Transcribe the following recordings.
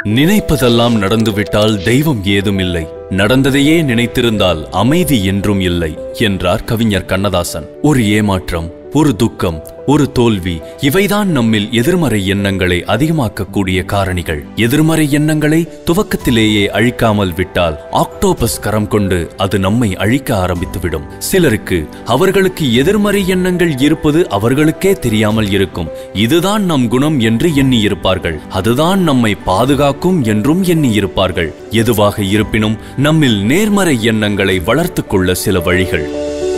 நினைப்பதெல்லாம் நடந்துவிட்டால் தெய்வம் ஏதும் இல்லை நடந்ததையே நினைத்திருந்தால் அமைதி என்றும் இல்லை என்றார் கவிஞர் கண்ணதாசன் ஒரு ஏமாற்றம் ஒரு துக்கம் ஒரு தோல்வி இவைதான் நம்மில் எதிர்மறை எண்ணங்களை அதிகமாக்கக்கூடிய காரணிகள் எதிர்மறை எண்ணங்களை துவக்கத்திலேயே அழிக்காமல் விட்டால் ஆக்டோபஸ் கரம் கொண்டு அது நம்மை அழிக்க ஆரம்பித்துவிடும் சிலருக்கு அவர்களுக்கு எதிர்மறை எண்ணங்கள் இருப்பது அவர்களுக்கே தெரியாமல் இருக்கும் இதுதான் நம் குணம் என்று எண்ணி இருப்பார்கள் அதுதான் நம்மை பாதுகாக்கும் என்றும் எண்ணி இருப்பார்கள் எதுவாக இருப்பினும் நம்மில் நேர்மறை எண்ணங்களை வளர்த்துக் கொள்ள சில வழிகள்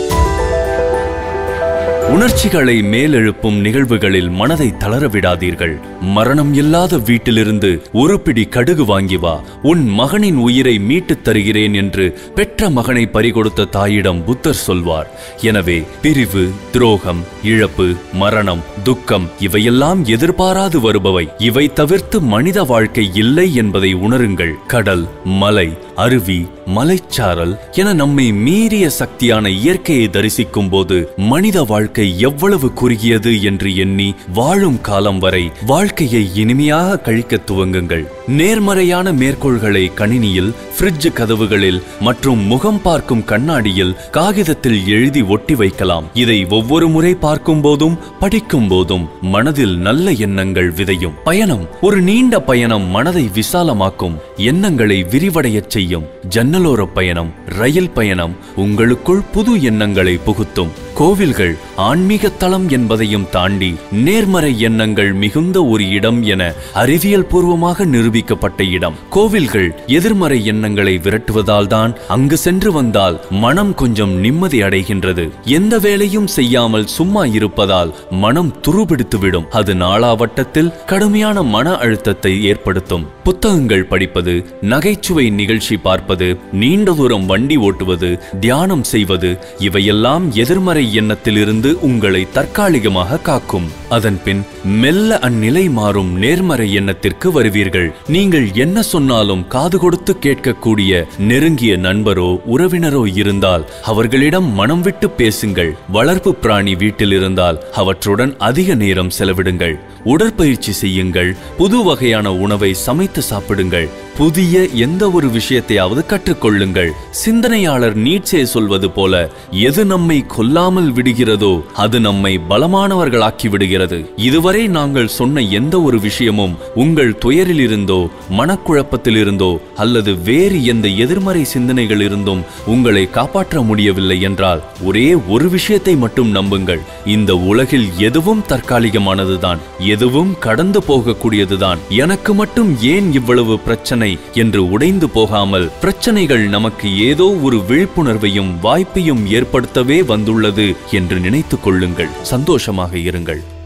உணர்ச்சிகளை மேலெழுப்பும் நிகழ்வுகளில் மனதை தளர விடாதீர்கள் மரணம் இல்லாத வீட்டிலிருந்து ஒரு பிடி கடுகு வாங்கி வா உன் மகனின் உயிரை மீட்டுத் தருகிறேன் என்று பெற்ற மகனை பறிகொடுத்த தாயிடம் புத்தர் சொல்வார் எனவே பிரிவு துரோகம் இழப்பு மரணம் துக்கம் இவையெல்லாம் எதிர்பாராது வருபவை இவை தவிர்த்து மனித வாழ்க்கை இல்லை என்பதை உணருங்கள் கடல் மலை அருவி மலைச்சாரல் என நம்மை மீறிய சக்தியான இயற்கையை தரிசிக்கும் போது மனித வாழ்க்கை எவ்வளவு குறுகியது என்று எண்ணி வாழும் காலம் வரை வாழ்க்கையை இனிமையாக கழிக்க துவங்குங்கள் நேர்மறையான மேற்கோள்களை கணினியில் ஃப்ரிட்ஜ் கதவுகளில் மற்றும் முகம் பார்க்கும் கண்ணாடியில் காகிதத்தில் எழுதி ஒட்டி வைக்கலாம் இதை ஒவ்வொரு முறை பார்க்கும் போதும் படிக்கும் போதும் மனதில் நல்ல எண்ணங்கள் விதையும் பயணம் ஒரு நீண்ட பயணம் மனதை விசாலமாக்கும் எண்ணங்களை விரிவடையச் செய்யும் ஜன்னலோர பயணம் ரயில் பயணம் உங்களுக்குள் புது எண்ணங்களை புகுத்தும் கோவில்கள் ஆன்மீக தளம் என்பதையும் தாண்டி நேர்மறை எண்ணங்கள் மிகுந்த ஒரு இடம் என அறிவியல் பூர்வமாக நிரூபிக்கப்பட்ட இடம் கோவில்கள் எதிர்மறை எண்ணங்களை விரட்டுவதால் தான் அங்கு சென்று வந்தால் மனம் கொஞ்சம் நிம்மதி அடைகின்றது எந்த வேலையும் செய்யாமல் சும்மா இருப்பதால் மனம் துருபிடித்துவிடும் அது நாளாவட்டத்தில் கடுமையான மன அழுத்தத்தை ஏற்படுத்தும் புத்தகங்கள் படிப்பது நகைச்சுவை நிகழ்ச்சி பார்ப்பது நீண்ட தூரம் வண்டி ஓட்டுவது தியானம் செய்வது இவையெல்லாம் எதிர்மறை எண்ணத்திலிருந்து உங்களை தற்காலிகமாக காக்கும் அதன் பின் மெல்ல அந்நிலை மாறும் நேர்மறை எண்ணத்திற்கு வருவீர்கள் நீங்கள் என்ன சொன்னாலும் காது கொடுத்து கேட்கக்கூடிய நெருங்கிய நண்பரோ உறவினரோ இருந்தால் அவர்களிடம் மனம் விட்டு பேசுங்கள் வளர்ப்பு பிராணி வீட்டில் இருந்தால் அவற்றுடன் அதிக நேரம் செலவிடுங்கள் உடற்பயிற்சி செய்யுங்கள் புது வகையான உணவை சமைத்து சாப்பிடுங்கள் புதிய எந்த ஒரு விஷயத்தையாவது கற்றுக்கொள்ளுங்கள் சிந்தனையாளர் நீட்சே சொல்வது போல எது நம்மை கொல்லாமல் விடுகிறதோ அது நம்மை பலமானவர்களாக்கி விடுகிறது இதுவரை நாங்கள் சொன்ன எந்த ஒரு விஷயமும் உங்கள் துயரில் இருந்தோ மனக்குழப்பத்தில் இருந்தோ அல்லது வேறு எந்த எதிர்மறை சிந்தனைகள் இருந்தும் உங்களை காப்பாற்ற முடியவில்லை என்றால் ஒரே ஒரு விஷயத்தை மட்டும் நம்புங்கள் இந்த உலகில் எதுவும் தற்காலிகமானதுதான் எதுவும் கடந்து போகக்கூடியதுதான் எனக்கு மட்டும் ஏன் இவ்வளவு பிரச்சனை என்று உடைந்து போகாமல் பிரச்சனைகள் நமக்கு ஏதோ ஒரு விழிப்புணர்வையும் வாய்ப்பையும் ஏற்படுத்தவே வந்துள்ளது என்று நினைத்துக் கொள்ளுங்கள் சந்தோஷமாக இருங்கள்